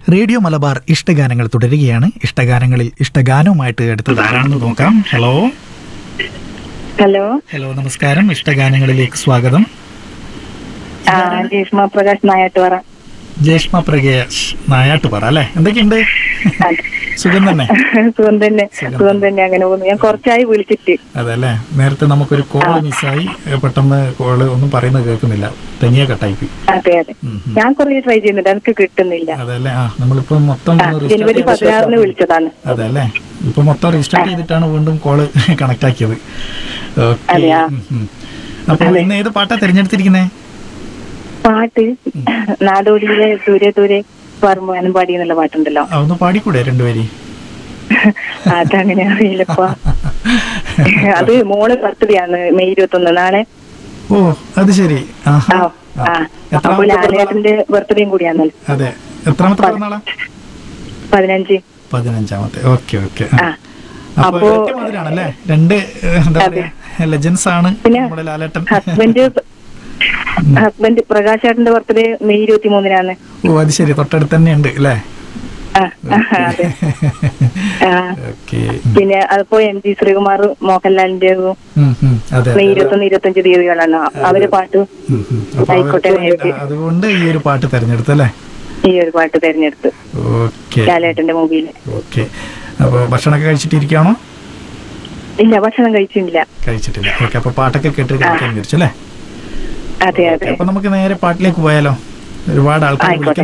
Radio Malabar ഇഷ്ടഗാനങ്ങൾ തുടരുകയാണ് ഇഷ്ടഗാനങ്ങളിൽ ഇഷ്ടഗാനവുമായിട്ട് അടുത്തത് ആരാണെന്ന് നോക്കാം ഹലോ ഹലോ ഹലോ നമസ്കാരം ഇഷ്ടഗാനങ്ങളിലേക്ക് സ്വാഗതം ആ ഗ്രീഷ്മ പ്രകാശ് നായാട്ട് പറ ജേഷ്മ പ്രകേഷ് നായാട്ട് പറ അല്ലേ എന്തൊക്കെയുണ്ട് സുഖം തന്നെ സുഖം തന്നെ സുഖം തന്നെ അങ്ങനെ പോകുന്നു ഞാൻ കുറച്ചായി വിളിച്ചിട്ട് അതെ അല്ലേ നേരത്തെ നമുക്കൊരു കോള് മിസ്സായി ഏ, പെട്ടെന്ന് കോള് ഒന്നും പറയുന്നത് കേൾക്കുന്നില്ല തനിയെ കട്ടായി പോയി അതെ അതെ ഉം, ഉം. ഞാൻ കുറേ ട്രൈ ചെയ്യുന്നുണ്ട് എനിക്ക് കിട്ടുന്നില്ല അതെ അല്ലേ ആ നമ്മളിപ്പോ മൊത്തം ആ, ഒന്ന് ജനുവരി restart ചെയ്ത പതിനാറിന് ശേഷം- വിളിച്ചതാണ് അതെ അല്ലേ ഇപ്പൊ മൊത്തം റീസ്റ്റാർട്ട് ചെയ്തിട്ടാണ് വീണ്ടും കോള് കണക്ട് ആക്കിയത് ഓക്കെ അതെയാ? അപ്പൊ ഇന്ന് ഏത് പാട്ടാ തിരഞ്ഞെടുത്തിരിക്കുന്നേ പാട്ട് നാടോടിയിലെ ദൂരെ ദൂരെ പറമ്പാനും പാടി എന്നുള്ള പാട്ടുണ്ടല്ലോ ആ, ഒന്ന് പാടിക്കൂടെ രണ്ടുപേരി അതങ്ങനെ അറിയില്ലപ്പ അത് മോള് ബർത്ത്ഡേ ആണ് മെയ് ഇരുപത്തൊന്ന് നാളെ ഓ അത് ശരി ആഹാ. ആ ആ. ആ എത്രാമത്തെ അപ്പൊ പിറന്നാളാ? ലാലേട്ടന്റെ ബർത്ത്ഡേയും കൂടിയാണല്ലോ അതെ എത്രാമത്തെ പിറന്നാളാ പതിനഞ്ച് പതിനഞ്ചാമത്തെ ഓക്കെ ഓക്കെ ആ അപ്പൊ അപ്പോ- ഒറ്റ മധുരാണല്ലേ രണ്ട് ഏഹ്, എന്താ അതെ. പറയാ ലെജൻസ് ആണ് പിന്നെ നമ്മുടെ ലാലേട്ടൻ ഹസ്ബൻഡ് ഹസ്ബൻഡ് പ്രകാശ് ചേട്ടന്റെ ബർത്ത്ഡേ മെയ് ഇരുപത്തി മൂന്നിനാണ് ഓ അത് ശരി തൊട്ടടുത്ത് തന്നെ ഉണ്ട് അല്ലേ ആ, അതെ ആ, ഓക്കെ പിന്നെ അതിപ്പോ എം ജി ശ്രീകുമാർ മോഹൻലാലിന്റെ അതെ മെയ് ഇരുപത്തൊന്ന് ഇരുപത്തഞ്ച് തീയതികളാണ് അവര് പാട്ട് ഉം, ഉം. അപ്പൊ ആയിക്കോട്ടെ, അവർക്ക് നേരത്തെ. വേണ്ടി- അതുകൊണ്ട് ഈ ഒരു പാട്ട് തെരഞ്ഞെടുത്തല്ലേ ഈ ഒരു പാട്ട് തെരഞ്ഞെടുത്ത് ഓക്കെ ലാലേട്ടന്റെ മൂവിയില് ഓക്കെ അപ്പൊ ഭക്ഷണമൊക്കെ കഴിച്ചിട്ടിരിക്കുകയാണോ ഇല്ല ഭക്ഷണം കഴിച്ചിട്ടില്ല കഴിച്ചിട്ടില്ല ഓക്കെ അപ്പൊ പാട്ടൊക്കെ കേട്ട് കഴിക്കാൻ വിചാരിച്ചു അല്ലേ അതെ അതെ അപ്പൊ നമുക്ക് നേരെ പാട്ടിലേക്ക് പോയാലോ ഒരുപാട് ആൾക്കാർ ആയിക്കോട്ടെ. വിളിക്കാൻ